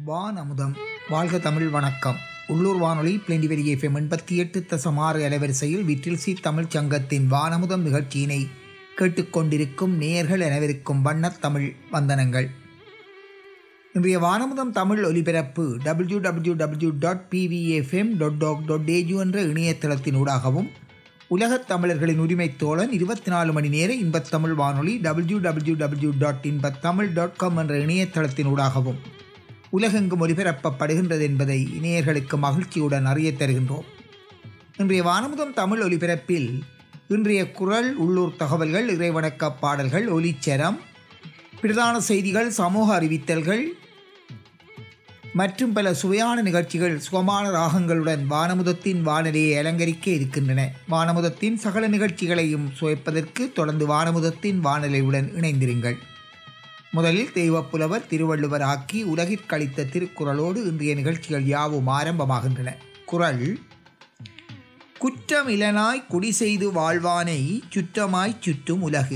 வான் அமுதம் வாழ்க தமிழ் வணக்கம் உள்ளூர் வானொலி பிளெண்டிவெளி எஃப்எம் எண்பத்தி எட்டு தசம் ஆறு அலைவரிசையில் விற்றில்சி தமிழ் சங்கத்தின் வானமுதம் நிகழ்ச்சியினை கேட்டுக்கொண்டிருக்கும் நேயர்கள் அனைவருக்கும் வண்ணத் தமிழ் வந்தனங்கள் இன்றைய வானமுதம் தமிழ் ஒலிபரப்பு W W W dot PVFM dot டாக் டாட் ஏஜு என்ற இணையதளத்தினூடாகவும் உலகத் தமிழர்களின் உரிமைத் தோழன் இருபத்தி நாலு மணி நேர இன்பத்தமிழ் வானொலி W W W dot Inbathamil dot com என்ற இணையதளத்தினூடாகவும் உலகெங்கும் ஒலிபரப்பப்படுகின்றது என்பதை இணையர்களுக்கு மகிழ்ச்சியுடன் அறியத் தருகின்றோம் இன்றைய வானமுதம் தமிழ் ஒலிபரப்பில் இன்றைய குரல் உள்ளூர் தகவல்கள் இறைவணக்க பாடல்கள் ஒலிச்சரம் பிரதான செய்திகள் சமூக அறிவித்தல்கள் மற்றும் பல சுவையான நிகழ்ச்சிகள் சுகமான ராகங்களுடன் வானமுதத்தின் வானொலியை அலங்கரிக்க இருக்கின்றன வானமுதத்தின் சகல நிகழ்ச்சிகளையும் சுவைப்பதற்கு தொடர்ந்து வானமுதத்தின் வானொலியுடன் இணைந்திருங்கள் முதலில் தெய்வப்புலவர் திருவள்ளுவர் ஆக்கி உலகிற்கழித்த திருக்குறளோடு இன்றைய நிகழ்ச்சிகள் யாவும் ஆரம்பமாகின்றன குரல் குற்றமிலனாய் குடி செய்து வாழ்வானை சுற்றமாய் சுற்றும் உலகு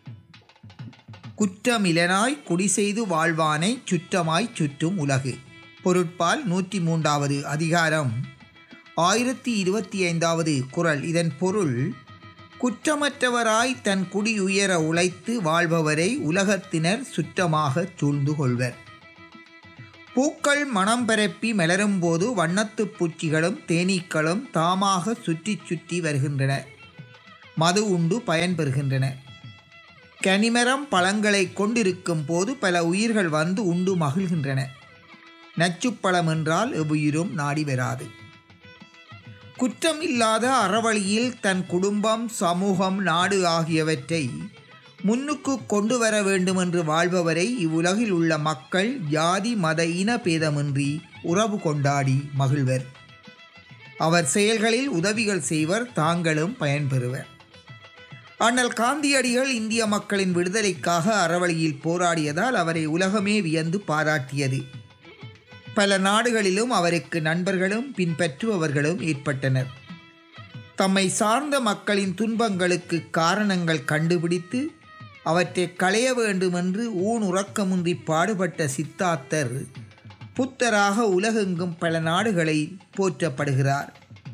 குற்றமிலனாய் குடி செய்து வாழ்வானை சுற்றமாய் சுற்றும் உலகு பொருட்பால் நூற்றி மூன்றாவது அதிகாரம் ஆயிரத்தி இருபத்தி ஐந்தாவது குரல் இதன் பொருள் குற்றமற்றவராய் தன் குடி உயர உழைத்து வாழ்பவரை உலகத்தினர் சுற்றமாக சூழ்ந்து கொள்வர் பூக்கள் மனம் பரப்பி மலரும்போது வண்ணத்துப் பூச்சிகளும் தேனீக்களும் தாமாக சுற்றி சுற்றி வருகின்றன மது உண்டு பயன்பெறுகின்றன கனிமரம் பழங்களை கொண்டிருக்கும் போது பல உயிர்கள் வந்து உண்டு மகிழ்கின்றன நச்சுப்பழம் என்றால் எவ்வுயிரும் நாடி வராது குற்றம் இல்லாத அறவழியில் தன் குடும்பம் சமூகம் நாடு ஆகியவற்றை முன்னுக்கு கொண்டு வர வேண்டும் என்று வாழ்பவரை இவ்வுலகில் உள்ள மக்கள் ஜாதி மத இன பேதமின்றி உறவு கொண்டாடி மகிழ்வர் அவர் செயல்களில் உதவிகள் செய்வர் தாங்களும் பயன்பெறுவர் ஆனால் காந்தியடிகள் இந்திய மக்களின் விடுதலைக்காக அறவழியில் போராடியதால் அவரை உலகமே வியந்து பாராட்டியது பல நாடுகளிலும் அவருக்கு நண்பர்களும் பின்பற்றுபவர்களும் ஏற்பட்டனர் தம்மை சார்ந்த மக்களின் துன்பங்களுக்கு காரணங்கள் கண்டுபிடித்து அவற்றை களைய வேண்டுமென்று ஊன் உறக்கமுன்றி பாடுபட்ட சித்தார்த்தர் புத்தராக உலகெங்கும் பல நாடுகளை போற்றப்படுகிறார்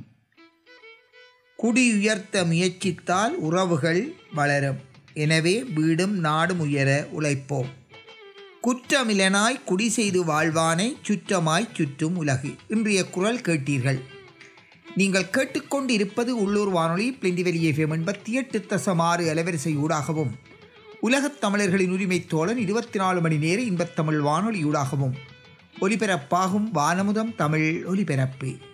குடியுயர்த்த முயற்சித்தால் உறவுகள் வளரும் எனவே வீடும் நாடும் உயர உழைப்போம் குற்றமிலனாய் குடி செய்து வாழ்வானை சுற்றமாய் சுற்றும் உலகு இன்றைய குரல் கேட்டீர்கள் நீங்கள் கேட்டுக்கொண்டு இருப்பது உள்ளூர் வானொலி பிளிண்டிவெளி எஃப்எம் எண்பத்தி எட்டு தசம் ஆறு அலைவரிசை ஊடாகவும் உலகத் தமிழர்களின் உரிமைத் தோழன் இருபத்தி நாலு மணி நேர இன்பத்தமிழ் வானொலியூடாகவும் ஒலிபரப்பாகும் வானமுதம் தமிழ் ஒலிபரப்பு